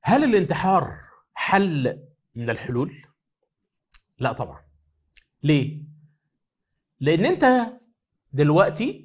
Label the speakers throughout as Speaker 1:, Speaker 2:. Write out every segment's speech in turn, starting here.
Speaker 1: هل الانتحار حل من الحلول لا طبعا ليه لان انت دلوقتي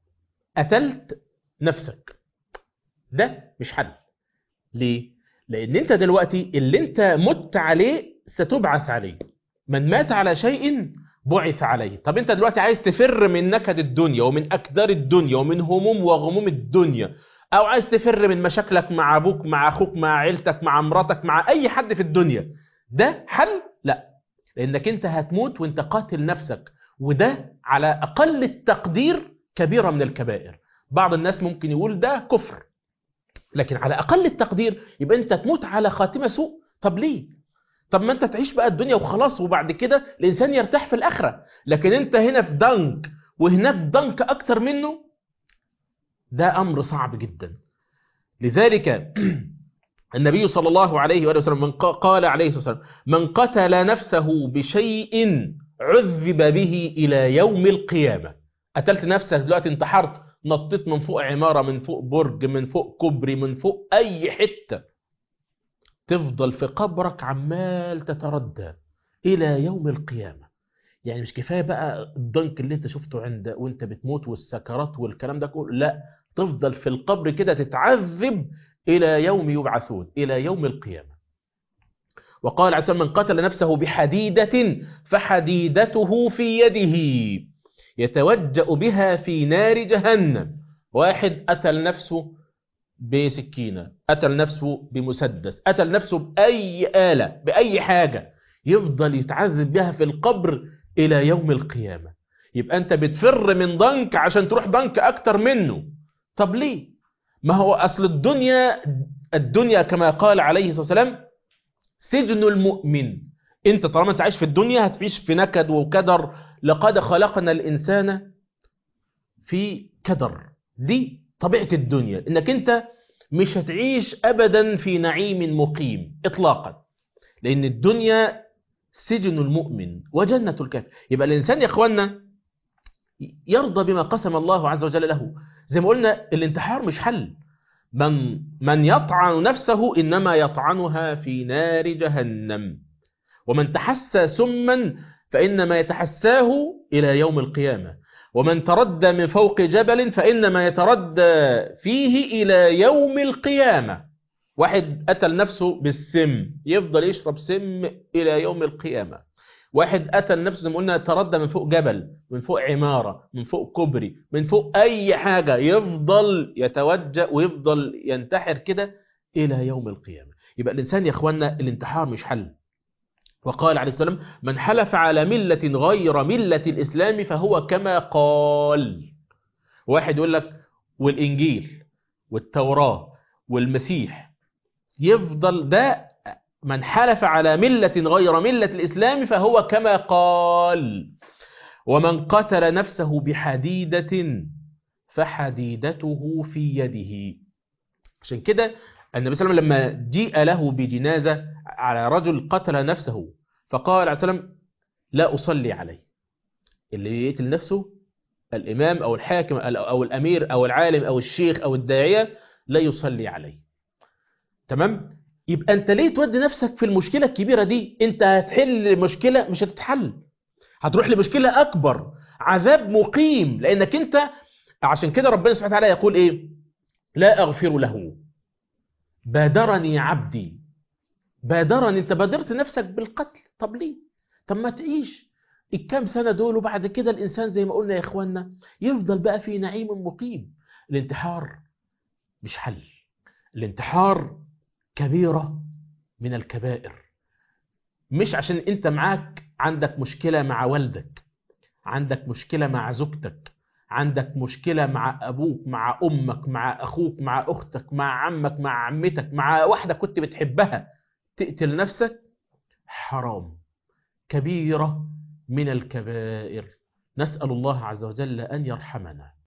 Speaker 1: قتلت نفسك ده مش حل ليه لان انت دلوقتي اللي انت مت عليه ستبعث عليه من مات على شيء بعث عليه طب انت دلوقتي عايز تفر من نكد الدنيا ومن اكدار الدنيا ومن هموم وغموم الدنيا او عايز تفر من مشاكلك مع ابوك مع اخوك مع عيلتك مع مراتك مع اي حد في الدنيا ده حل لا لانك انت هتموت وانت قاتل نفسك وده على اقل التقدير كبيره من الكبائر بعض الناس ممكن يقول ده كفر لكن على اقل التقدير يبقى انت تموت على خاتمه سوء طب ليه طب ما انت تعيش بقى الدنيا وخلاص وبعد كده الانسان يرتاح في الاخره لكن انت هنا في ضنك وهناك ضنك اكتر منه ده امر صعب جدا لذلك النبي صلى الله عليه وآله وسلم من قال عليه الصلاة والسلام من قتل نفسه بشيء عذب به إلى يوم القيامة قتلت نفسك دلوقتي انتحرت نطيت من فوق عمارة من فوق برج من فوق كوبري من فوق أي حتة تفضل في قبرك عمال تتردى إلى يوم القيامة يعني مش كفاية بقى الضنك اللي انت شفته عند وانت بتموت والسكرات والكلام ده كله لا تفضل في القبر كده تتعذب إلى يوم يبعثون إلى يوم القيامة وقال عليه من قتل نفسه بحديدة فحديدته في يده يتوجأ بها في نار جهنم واحد قتل نفسه بسكينة قتل نفسه بمسدس قتل نفسه بأي آلة بأي حاجة يفضل يتعذب بها في القبر إلى يوم القيامة يبقى أنت بتفر من ضنك عشان تروح ضنك أكتر منه طب ليه ما هو أصل الدنيا الدنيا كما قال عليه الصلاة والسلام سجن المؤمن انت طالما انت عايش في الدنيا هتعيش في نكد وكدر لقد خلقنا الإنسان في كدر دي طبيعة الدنيا انك انت مش هتعيش أبدا في نعيم مقيم إطلاقا لأن الدنيا سجن المؤمن وجنة الكافر يبقى الإنسان يا إخوانا يرضى بما قسم الله عز وجل له زي ما قلنا الانتحار مش حل من من يطعن نفسه إنما يطعنها في نار جهنم ومن تحسى سما فإنما يتحساه إلى يوم القيامة ومن تردى من فوق جبل فإنما يتردى فيه إلى يوم القيامة واحد قتل نفسه بالسم يفضل يشرب سم إلى يوم القيامة واحد قتل نفسه زي ما قلنا تردى من فوق جبل من فوق عمارة من فوق كوبري من فوق أي حاجة يفضل يتوجه ويفضل ينتحر كده إلى يوم القيامة يبقى الإنسان يا أخوانا الانتحار مش حل وقال عليه السلام من حلف على ملة غير ملة الإسلام فهو كما قال واحد يقول لك والإنجيل والتوراة والمسيح يفضل ده من حلف على ملة غير ملة الإسلام فهو كما قال ومن قتل نفسه بحديدة فحديدته في يده عشان كده النبي صلى الله عليه وسلم لما جيء له بجنازة على رجل قتل نفسه فقال عليه السلام لا أصلي عليه اللي يقتل نفسه الإمام أو الحاكم أو الأمير أو العالم أو الشيخ أو الداعية لا يصلي عليه تمام يبقى أنت ليه تودي نفسك في المشكلة الكبيرة دي أنت هتحل مشكلة مش هتتحل هتروح لمشكلة أكبر عذاب مقيم لأنك أنت عشان كده ربنا سبحانه وتعالى يقول إيه لا أغفر له بادرني عبدي بادرني انت بادرت نفسك بالقتل طب ليه طب ما تعيش الكام سنة دول وبعد كده الإنسان زي ما قلنا يا إخوانا يفضل بقى في نعيم مقيم الانتحار مش حل الانتحار كبيرة من الكبائر مش عشان انت معاك عندك مشكلة مع والدك عندك مشكلة مع زوجتك عندك مشكلة مع أبوك مع أمك مع أخوك مع أختك مع عمك مع عمتك مع واحدة كنت بتحبها تقتل نفسك حرام كبيرة من الكبائر نسأل الله عز وجل أن يرحمنا